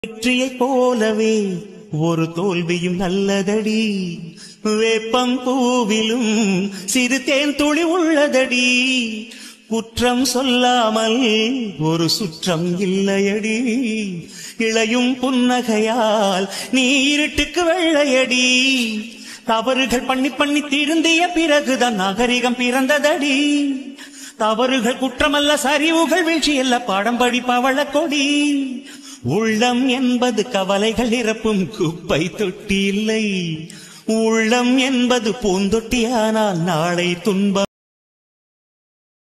வெற்றியைப் போலவே ஒரு தோல்வியும் நல்லதடி வேப்பம் பூவிலும் சிறு தேன் துளி உள்ளதடி குற்றம் சொல்லாமல் ஒரு சுற்றம் இல்லையடி இளையும் புன்னகையால் நீ இருட்டுக்கு வெள்ளையடி தவறுகள் பண்ணி பண்ணி திருந்திய பிறகுதான் நாகரிகம் பிறந்ததடி தவறுகள் குற்றமல்ல சரிவுகள் வீழ்ச்சியல்ல பாடம் படிப்பவள கொடி உள்ளம் என்பது கவலைகள் நிரப்பும் குப்பை தொட்டி இல்லை உள்ளம் என்பது பூந்தொட்டியானால் நாளை துன்பம்